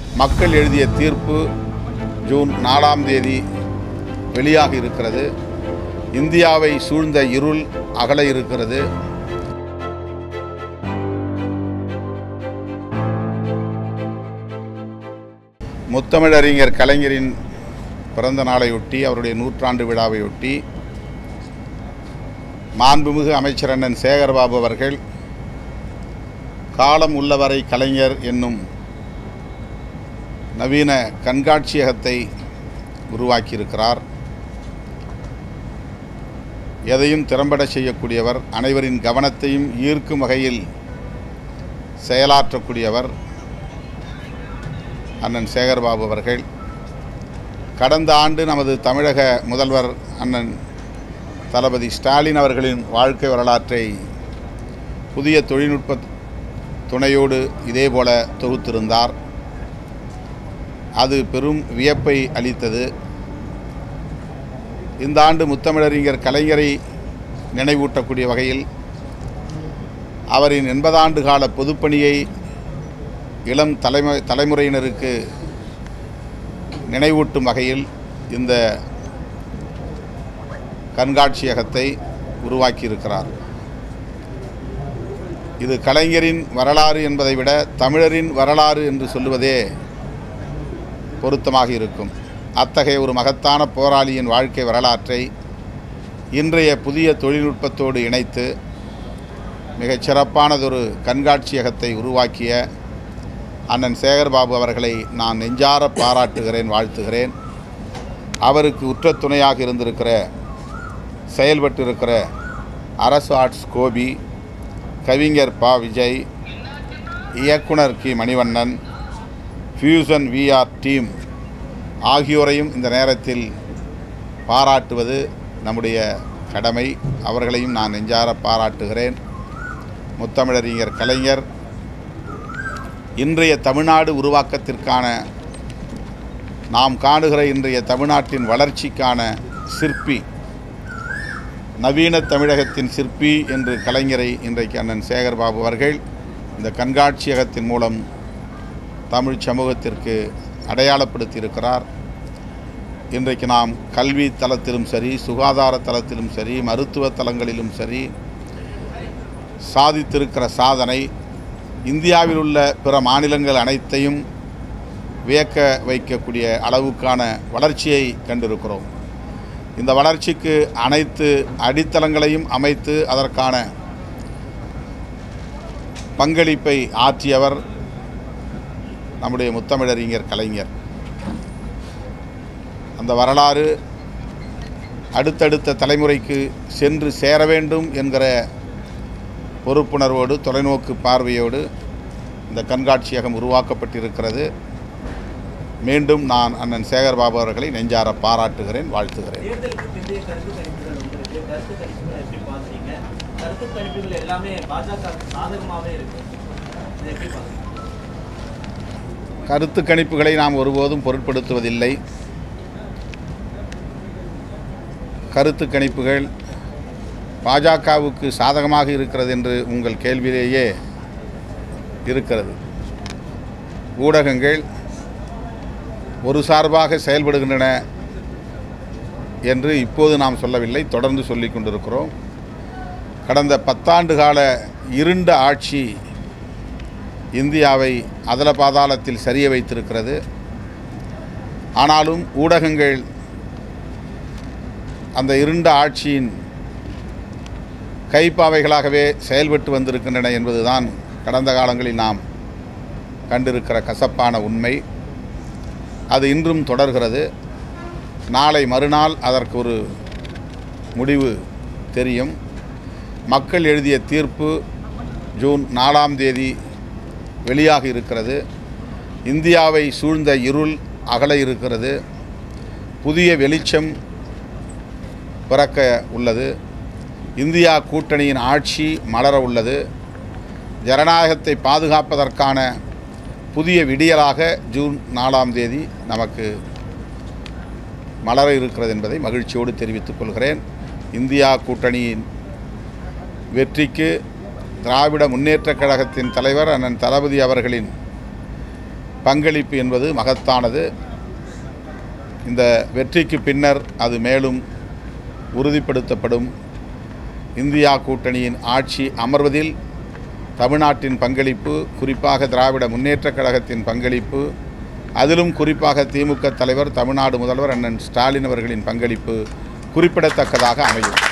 மக்கள் எழுதிய தீர்ப்பு ஜூன் நாலாம் தேதி வெளியாக இருக்கிறது இந்தியாவை சூழ்ந்த இருள் அகல இருக்கிறது முத்தமிழறிஞர் கலைஞரின் பிறந்த நாளையொட்டி அவருடைய நூற்றாண்டு விழாவையொட்டி மாண்புமிகு அமைச்சர் அண்ணன் சேகர்பாபு அவர்கள் காலம் உள்ளவரை கலைஞர் என்னும் நவீன கண்காட்சியகத்தை உருவாக்கியிருக்கிறார் எதையும் திறம்பட செய்யக்கூடியவர் அனைவரின் கவனத்தையும் ஈர்க்கும் வகையில் செயலாற்றக்கூடியவர் அண்ணன் சேகர்பாபு அவர்கள் கடந்த ஆண்டு நமது தமிழக முதல்வர் அண்ணன் தளபதி ஸ்டாலின் அவர்களின் வாழ்க்கை வரலாற்றை புதிய தொழில்நுட்ப துணையோடு இதேபோல தொகுத்திருந்தார் அது பெரும் வியப்பை அளித்தது இந்த ஆண்டு முத்தமிழறிஞர் கலைஞரை நினைவூட்டக்கூடிய வகையில் அவரின் எண்பதாண்டு கால பொதுப்பணியை இளம் தலைமை தலைமுறையினருக்கு நினைவூட்டும் வகையில் இந்த கண்காட்சியகத்தை உருவாக்கியிருக்கிறார் இது கலைஞரின் வரலாறு என்பதை விட தமிழரின் வரலாறு என்று சொல்லுவதே பொருத்தமாக இருக்கும் அத்தகைய ஒரு மகத்தான போராளியின் வாழ்க்கை வரலாற்றை இன்றைய புதிய தொழில்நுட்பத்தோடு இணைத்து மிகச் சிறப்பானதொரு கண்காட்சியகத்தை உருவாக்கிய அண்ணன் சேகர்பாபு அவர்களை நான் நெஞ்சார பாராட்டுகிறேன் வாழ்த்துகிறேன் அவருக்கு உற்ற துணையாக இருந்திருக்கிற செயல்பட்டிருக்கிற அரசு ஆர்ட்ஸ் கோபி கவிஞர் பா விஜய் இயக்குனர் கி மணிவண்ணன் ஃபியூசன் விஆர் டீம் ஆகியோரையும் இந்த நேரத்தில் பாராட்டுவது நம்முடைய கடமை அவர்களையும் நான் நெஞ்சார பாராட்டுகிறேன் முத்தமிழறிஞர் கலைஞர் இன்றைய தமிழ்நாடு உருவாக்கத்திற்கான நாம் காணுகிற இன்றைய தமிழ்நாட்டின் வளர்ச்சிக்கான சிற்பி நவீன தமிழகத்தின் சிற்பி என்று கலைஞரை இன்றைக்கு அண்ணன் சேகர்பாபு அவர்கள் இந்த கண்காட்சியகத்தின் மூலம் தமிழ் சமூகத்திற்கு அடையாளப்படுத்தி இருக்கிறார் இன்றைக்கு நாம் கல்வி தளத்திலும் சரி சுகாதார தளத்திலும் சரி மருத்துவ தலங்களிலும் சரி சாதித்திருக்கிற சாதனை இந்தியாவில் உள்ள பிற மாநிலங்கள் அனைத்தையும் வியக்க வைக்கக்கூடிய அளவுக்கான வளர்ச்சியை கண்டிருக்கிறோம் இந்த வளர்ச்சிக்கு அனைத்து அடித்தளங்களையும் அமைத்து அதற்கான பங்களிப்பை ஆற்றியவர் நம்முடைய முத்தமிழறிஞர் கலைஞர் அந்த வரலாறு அடுத்தடுத்த தலைமுறைக்கு சென்று சேர வேண்டும் என்கிற பொறுப்புணர்வோடு தொலைநோக்கு பார்வையோடு இந்த கண்காட்சியகம் உருவாக்கப்பட்டிருக்கிறது மீண்டும் நான் அண்ணன் சேகர்பாபு அவர்களை நெஞ்சார பாராட்டுகிறேன் வாழ்த்துகிறேன் தேர்தலுக்கு பிந்தைய கருத்து கணிப்புகள் உங்களுக்கு கருத்து கணிப்புகளை எப்படி பார்க்குறீங்க கருத்து கணிப்புகள் எல்லாமே பாஜக சாதகமாகவே இருக்கு இதை எப்படி பார்க்குறீங்க கருத்து கணிப்புகளை நாம் ஒருபோதும் பொருட்படுத்துவதில்லை கருத்து கணிப்புகள் பாஜகவுக்கு சாதகமாக இருக்கிறது என்று உங்கள் கேள்வியிலேயே இருக்கிறது ஊடகங்கள் ஒரு சார்பாக செயல்படுகின்றன என்று இப்போது நாம் சொல்லவில்லை தொடர்ந்து சொல்லிக் கொண்டிருக்கிறோம் கடந்த பத்தாண்டு கால இருண்ட ஆட்சி இந்தியாவை அதல பாதாளத்தில் சரிய வைத்திருக்கிறது ஆனாலும் ஊடகங்கள் அந்த இருண்ட ஆட்சியின் கைப்பாவைகளாகவே செயல்பட்டு வந்திருக்கின்றன என்பதுதான் கடந்த காலங்களில் நாம் கண்டிருக்கிற கசப்பான உண்மை அது இன்றும் தொடர்கிறது நாளை மறுநாள் அதற்கு ஒரு முடிவு தெரியும் மக்கள் எழுதிய தீர்ப்பு ஜூன் நாலாம் தேதி வெளியாக இருக்கிறது இந்தியாவை சூழ்ந்த இருள் அகல இருக்கிறது புதிய வெளிச்சம் பிறக்க உள்ளது இந்தியா கூட்டணியின் ஆட்சி மலர உள்ளது ஜனநாயகத்தை பாதுகாப்பதற்கான புதிய விடியலாக ஜூன் நாலாம் தேதி நமக்கு மலர இருக்கிறது என்பதை மகிழ்ச்சியோடு தெரிவித்துக் கொள்கிறேன் இந்தியா கூட்டணியின் வெற்றிக்கு திராவிட முன்னேற்றக் கழகத்தின் தலைவர் அண்ணன் தளபதி அவர்களின் பங்களிப்பு என்பது மகத்தானது இந்த வெற்றிக்கு பின்னர் அது மேலும் உறுதிப்படுத்தப்படும் இந்தியா கூட்டணியின் ஆட்சி அமர்வதில் தமிழ்நாட்டின் பங்களிப்பு குறிப்பாக திராவிட முன்னேற்றக் கழகத்தின் பங்களிப்பு அதிலும் குறிப்பாக திமுக தலைவர் தமிழ்நாடு முதல்வர் அண்ணன் ஸ்டாலின் அவர்களின் பங்களிப்பு குறிப்பிடத்தக்கதாக அமையும்